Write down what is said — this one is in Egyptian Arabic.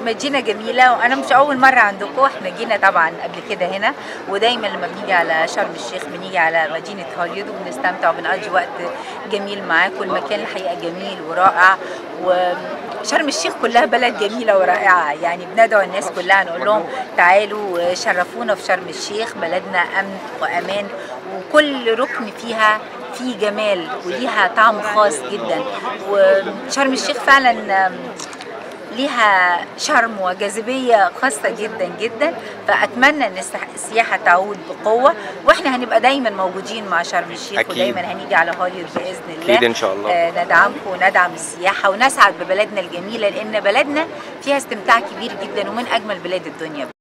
مدينة جميلة وأنا مش أول مرة عندكم احنا جينا طبعا قبل كده هنا ودايما لما بنيجي على شرم الشيخ بنيجي على مدينة هوليود وبنستمتع وبنقضي وقت جميل معاكم المكان الحقيقة جميل ورائع وشرم الشيخ كلها بلد جميلة ورائعة يعني بندعو الناس كلها نقول لهم تعالوا شرفونا في شرم الشيخ بلدنا أمن وأمان وكل ركن فيها فيه جمال وليها طعم خاص جدا وشرم الشيخ فعلا ليها شرم وجاذبية خاصة جدا جدا فأتمنى أن السياحة تعود بقوة وإحنا هنبقى دايما موجودين مع شرم الشيخ أكيد. ودايما هنيجي على هوليوود بإذن الله أكيد إن شاء الله. آه ندعمكم وندعم السياحة ونسعد ببلدنا الجميلة لأن بلدنا فيها استمتاع كبير جدا ومن أجمل بلاد الدنيا